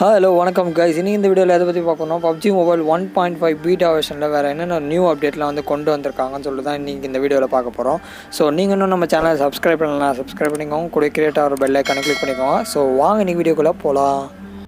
hello வணக்கம் guys இனி இந்த வீடியோவில் எதை பற்றி பார்க்கணும் PUBG mobile one point five beta வெர்ஷனில் வேறு என்னென்ன நியூ அப்டேட்லாம் வந்து கொண்டு வந்திருக்காங்கன்னு சொல்லி தான் இன்றைக்கி இந்த வீடியோவில் பார்க்க போகிறோம் ஸோ நீங்கள் இன்னும் நம்ம சேனலை சப்ஸ்கிரைப் பண்ணலாம் சப்ஸ்கிரைப் பண்ணிக்கோங்க கூட கிரியேட் ஆகிற பெல் ஐக்கானை கிளிக் பண்ணிக்கோங்க ஸோ வாங்க இன்னைக்கு வீடியோக்குள்ளே போகலாம்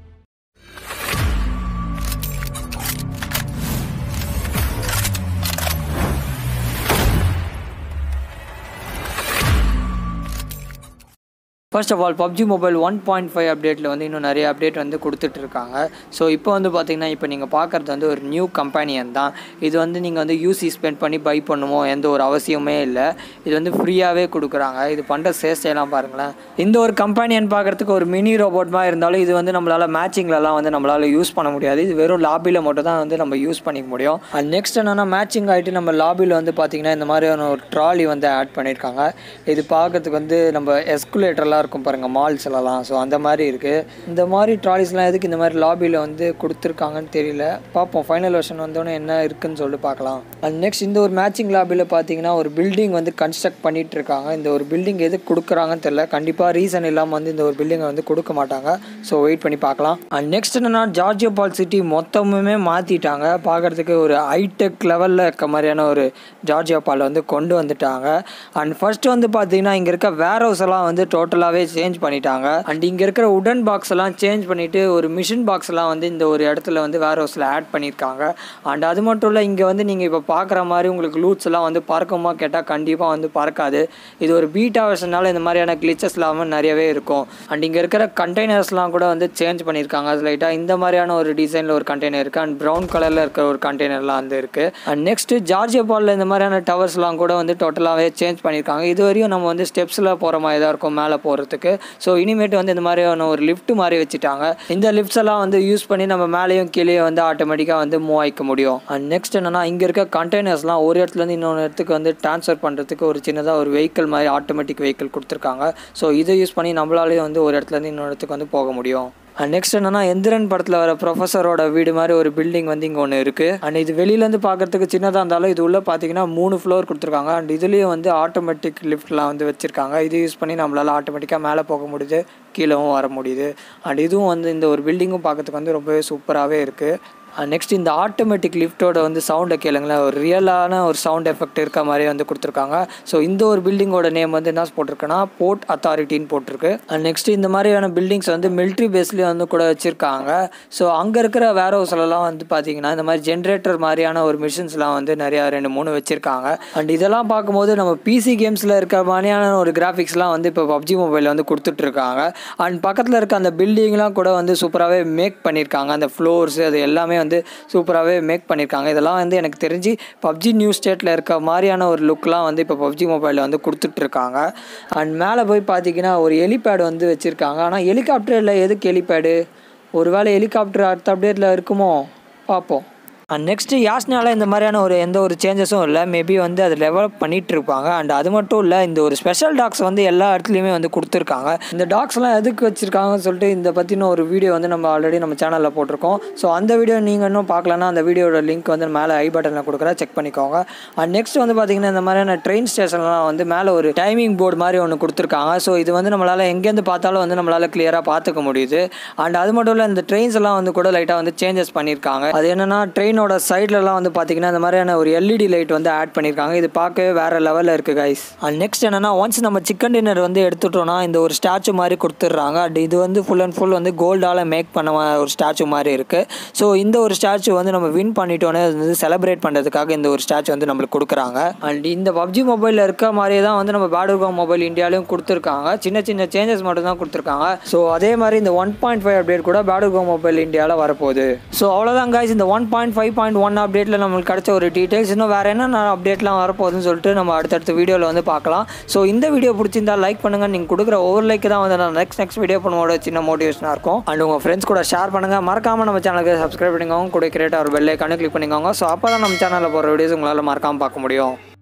first of all PUBG mobile one point five அப்டேட்டில் வந்து இன்னும் நிறைய அப்டேட் வந்து கொடுத்துட்ருக்காங்க ஸோ இப்போ வந்து பார்த்தீங்கன்னா இப்போ நீங்கள் பார்க்குறது வந்து ஒரு நியூ கம்பெனியன் தான் இது வந்து நீங்கள் வந்து யூசி ஸ்பெண்ட் பண்ணி பை பண்ணுமோ எந்த ஒரு அவசியமே இல்லை இது வந்து ஃப்ரீயாகவே கொடுக்குறாங்க இது பண்ணுற சேஷ்டையெல்லாம் பாருங்களேன் இந்த ஒரு கம்பெனியன் பார்க்குறதுக்கு ஒரு மினி ரோபோட் மாதிரி இருந்தாலும் இது வந்து நம்மளால் மேட்சிங்லலாம் வந்து நம்மளால் யூஸ் பண்ண முடியாது இது வெறும் லாபியில் மட்டும் தான் வந்து நம்ம யூஸ் பண்ணிக்க முடியும் அண்ட் நெக்ஸ்ட் என்னென்னா மேட்சிங் ஆகிட்டு நம்ம லாபியில் வந்து பார்த்திங்கன்னா இந்த மாதிரியான ஒரு ட்ராலி வந்து ஆட் பண்ணியிருக்காங்க இது பார்க்கறதுக்கு வந்து நம்ம எஸ்குலேட்டர்லாம் இருக்கும் பாருங்கள் மால்ஸ்லலாம் ஸோ அந்த மாதிரி இருக்குது இந்த மாதிரி ட்ராலிஸ்லாம் எதுக்கு இந்த மாதிரி லாபியில் வந்து கொடுத்துருக்காங்கன்னு தெரியல பார்ப்போம் ஃபைனல் வெர்ஷன் வந்தோடனே என்ன இருக்குன்னு சொல்லிட்டு பார்க்கலாம் அண்ட் நெக்ஸ்ட் இந்த ஒரு மேட்சிங் லாபியில் பார்த்தீங்கன்னா ஒரு பில்டிங் வந்து கன்ஸ்ட்ரக்ட் பண்ணிட்டு இருக்காங்க இந்த ஒரு பில்டிங் எதுக்கு கொடுக்குறாங்கன்னு தெரியல கண்டிப்பாக ரீசன் இல்லாமல் வந்து இந்த ஒரு பில்டிங்கை வந்து கொடுக்க மாட்டாங்க ஸோ வெயிட் பண்ணி பார்க்கலாம் அண்ட் நெக்ஸ்ட் என்னன்னா ஜார்ஜியோ பால் சிட்டி மொத்தமுமே மாற்றிட்டாங்க பார்க்குறதுக்கு ஒரு ஹைடெக் லெவலில் இருக்க மாதிரியான ஒரு ஜார்ஜியா பால் வந்து கொண்டு வந்துட்டாங்க அண்ட் ஃபர்ஸ்ட் வந்து பார்த்தீங்கன்னா இங்கே இருக்க வேர் ஹவுஸ் எல்லாம் வந்து டோட்டலாகவே சேஞ்ச் பண்ணிட்டாங்க அண்ட் இங்கே இருக்கிற உடன் பாக்ஸ் எல்லாம் சேஞ்ச் பண்ணிட்டு ஒரு மிஷின் பாக்ஸ் எல்லாம் வந்து இந்த ஒரு இடத்துல வந்து வேர் ஹவுஸில் ஆட் பண்ணியிருக்காங்க அண்ட் அது மட்டும் இல்லை இங்கே வந்து நீங்கள் இப்போ பார்க்குற மாதிரி உங்களுக்கு லூட்ஸ் எல்லாம் வந்து பறக்குமா கேட்டால் கண்டிப்பாக வந்து பறக்காது இது ஒரு பீட்டா வெர்ஷனால இந்த மாதிரியான கிளிச்சஸ் இல்லாமல் நிறையவே இருக்கும் அண்ட் இங்கே இருக்கிற கண்டெய்னர்ஸ்லாம் கூட வந்து சேஞ்ச் பண்ணியிருக்காங்க அது லைட்டாக இந்த மாதிரியான ஒரு டிசைனில் ஒரு கண்டெய்னர் இருக்குது அண்ட் ப்ரௌன் கலரில் இருக்கிற ஒரு கண்டெய்னர்லாம் வந்து இருக்குது அண்ட் நெக்ஸ்ட்டு ஜார்ஜியா பாலில் இந்த மாதிரியான டவர்ஸ்லாம் கூட வந்து டோட்டலாகவே சேஞ்ச் பண்ணியிருக்காங்க இது வரையும் நம்ம வந்து ஸ்டெப்ஸில் போகிற மாதிரி தான் இருக்கும் மேலே போகிறதுக்கு ஸோ இனிமேட்டு வந்து இந்த மாதிரியான ஒரு லிஃப்ட் மாதிரி வச்சுட்டாங்க இந்த லிஃப்ட்ஸ் எல்லாம் வந்து யூஸ் பண்ணி நம்ம மேலேயும் கீழே வந்து ஆட்டோமேட்டிக்காக வந்து மூவ் ஆகிக்க முடியும் அண்ட் நெக்ஸ்ட் என்னன்னா இங்கே இருக்க கண்டெய்னர்ஸ்லாம் ஒரு இடத்துலேருந்து இன்னொரு இடத்துக்கு வந்து ட்ரான்ஸ்ஃபர் பண்ணுறதுக்கு ஒரு சின்னதாக ஒரு வெஹிக்கிள் மாதிரி ஆட்டோமேட்டிக் வெஹிக்கிள் கொடுத்துருக்காங்க ஸோ இதை யூஸ் பண்ணி நம்மளாலேயும் வந்து ஒரு இடத்துலேருந்து இன்னொரு இடத்துக்கு வந்து போக முடியும் அண்ட் நெக்ஸ்ட் என்னன்னா எந்திரன் படத்தில் வர ப்ரொஃபஸரோட வீடு மாதிரி ஒரு பில்டிங் வந்து இங்கே ஒன்று இருக்குது அண்ட் இது வெளியிலேருந்து பார்க்கறதுக்கு சின்னதாக இருந்தாலும் இது உள்ளே பார்த்தீங்கன்னா மூணு ஃப்ளோர் கொடுத்துருக்காங்க அண்ட் இதுலேயும் வந்து ஆட்டோமேட்டிக் லிஃப்ட்லாம் வந்து வச்சுருக்காங்க இது யூஸ் பண்ணி நம்மளால் ஆட்டோமேட்டிக்காக மேலே போக முடியுது கீழவும் வர முடியுது அண்ட் இதுவும் வந்து இந்த ஒரு பில்டிங்கும் பார்க்கறதுக்கு வந்து ரொம்பவே சூப்பராகவே இருக்குது நெக்ஸ்ட் இந்த ஆட்டோமேட்டிக் லிஃப்ட்டோட வந்து சவுண்டை கேளுங்களேன் ஒரு ரியலான ஒரு சவுண்ட் எஃபெக்ட் இருக்க மாதிரி வந்து கொடுத்துருக்காங்க ஸோ இந்த ஒரு பில்டிங்கோட நேம் வந்து என்ன போட்டிருக்குன்னா போர்ட் அத்தாரிட்டின்னு போட்டிருக்கு அண்ட் நெக்ஸ்ட் இந்த மாதிரியான பில்டிங்ஸ் வந்து மிலிட்ரி பேஸ்லேயும் வந்து கூட வச்சுருக்காங்க ஸோ அங்கே இருக்கிற வேர் ஹவுஸ்லலாம் வந்து பார்த்தீங்கன்னா இந்த மாதிரி ஜென்ரேட்டர் மாதிரியான ஒரு மிஷின்ஸ்லாம் வந்து நிறையா ரெண்டு மூணு வச்சுருக்காங்க அண்ட் இதெல்லாம் பார்க்கும்போது நம்ம பிசி கேம்ஸில் இருக்கிற மாதிரியான ஒரு கிராஃபிக்ஸ்லாம் வந்து இப்போ பப்ஜி மொபைலில் வந்து கொடுத்துட்ருக்காங்க அண்ட் பக்கத்தில் இருக்க அந்த பில்டிங்லாம் கூட வந்து சூப்பராகவே மேக் பண்ணியிருக்காங்க அந்த ஃப்ளோர்ஸ் அது எல்லாமே வந்து சூப்பராகவே மேக் பண்ணியிருக்காங்க இதெல்லாம் வந்து எனக்கு தெரிஞ்சு பப்ஜி நியூ ஸ்டேட்டில் இருக்க மாதிரியான ஒரு லுக்லாம் வந்து இப்போ பப்ஜி மொபைலில் வந்து கொடுத்துட்ருக்காங்க அண்ட் மேலே போய் பார்த்தீங்கன்னா ஒரு ஹெலிபேட் வந்து வச்சுருக்காங்க ஆனால் ஹெலிகாப்டர் இல்லை எதுக்கு ஹெலிபேடு ஒருவேளை ஹெலிகாப்டர் அடுத்த அப்டேட்டில் இருக்குமோ பார்ப்போம் அண்ட் நெக்ஸ்ட்டு யாஸ்னால இந்த மாதிரியான ஒரு எந்த ஒரு சேஞ்சஸும் இல்லை மேபி வந்து அது டெவலப் பண்ணிகிட்டு இருப்பாங்க அண்ட் அது மட்டும் இல்லை இந்த ஒரு ஸ்பெஷல் டாக்ஸ் வந்து எல்லா இடத்துலையுமே வந்து கொடுத்துருக்காங்க இந்த டாக்ஸ்லாம் எதுக்கு வச்சுருக்காங்கன்னு சொல்லிட்டு இந்த பற்றின ஒரு வீடியோ வந்து நம்ம ஆல்ரெடி நம்ம சேனலில் போட்டிருக்கோம் ஸோ அந்த வீடியோ நீங்கள் இன்னும் பார்க்கலன்னா அந்த வீடியோட லிங்க் வந்து மேலே ஐ பட்டனில் கொடுக்குறேன் செக் பண்ணிக்கோங்க அண்ட் நெக்ஸ்ட் வந்து பார்த்திங்கன்னா இந்த மாதிரியான ட்ரெயின் ஸ்டேஷன்லாம் வந்து மேலே ஒரு டைமிங் போர்டு மாதிரி ஒன்று கொடுத்துருக்காங்க ஸோ இது வந்து நம்மளால் எங்கேருந்து பார்த்தாலும் வந்து நம்மளால் கிளியராக பார்த்துக்க முடியுது அண்ட் அது மட்டும் இல்லை இந்த ட்ரெயின்ஸ் எல்லாம் வந்து கூட லைட்டாக வந்து சேஞ்சஸ் பண்ணியிருக்காங்க அது என்னென்னா ட்ரெயினோட சைட்லலாம் வந்து பார்த்தீங்கன்னா இந்த மாதிரியான ஒரு எல்இடி லைட் வந்து ஆட் பண்ணியிருக்காங்க இது பார்க்கவே வேறு லெவலில் இருக்குது கைஸ் அண்ட் நெக்ஸ்ட் என்னென்னா ஒன்ஸ் நம்ம சிக்கன் டின்னர் வந்து எடுத்துட்டோம்னா இந்த ஒரு ஸ்டாச்சு மாதிரி கொடுத்துட்றாங்க அண்ட் இது வந்து ஃபுல் அண்ட் ஃபுல் வந்து கோல்டால் மேக் பண்ண ஒரு ஸ்டாச்சு மாதிரி இருக்குது ஸோ இந்த ஒரு ஸ்டாச்சு வந்து நம்ம வின் பண்ணிட்டோன்னே அது வந்து செலிப்ரேட் பண்ணுறதுக்காக இந்த ஒரு ஸ்டாச்சு வந்து நம்மளுக்கு கொடுக்குறாங்க அண்ட் இந்த பப்ஜி மொபைலில் இருக்க மாதிரியே தான் வந்து நம்ம பேடுகாம் மொபைல் இந்தியாலையும் கொடுத்துருக்காங்க சின்ன சின்ன சேஞ்சஸ் மட்டும் தான் கொடுத்துருக்காங்க ஸோ அதே மாதிரி இந்த ஒன் பாயிண்ட் ஃபைவ் அப்டேட் கூட பேடுகாம் மொபைல் இந்தியாவில் வரப்போகுது ஸோ அவ்வளோதான் காய்ஸ் இந்த one point five point one அப்டேட்டில் நம்மளுக்கு கிடைச்ச ஒரு டீட்டெயில்ஸ் இன்னும் வேறு என்னென்ன அப்டேட்லாம் வரப்போகுதுன்னு சொல்லிட்டு நம்ம அடுத்தடுத்த வீடியோவில் வந்து பார்க்கலாம் ஸோ இந்த வீடியோ பிடிச்சிருந்தா லைக் பண்ணுங்கள் நீங்கள் கொடுக்குற ஒவ்வொரு லைக் தான் வந்து நான் நெக்ஸ்ட் நெக்ஸ்ட் வீடியோ பண்ணுவோட சின்ன மோட்டிவேஷனாக இருக்கும் அண்ட் உங்கள் ஃப்ரெண்ட்ஸ் கூட ஷேர் பண்ணுங்கள் மறக்காமல் நம்ம சேனலுக்கு சப்ஸ்கிரைப் பண்ணிக்கோங்க கூட கிரியேட் ஒரு பெல் ஐக்கானு கிளிக் பண்ணிக்கோங்க ஸோ அப்போ தான் நம்ம சேனலில் போகிற வீடியோஸ் உங்களால் மறக்காமல் பார்க்க முடியும்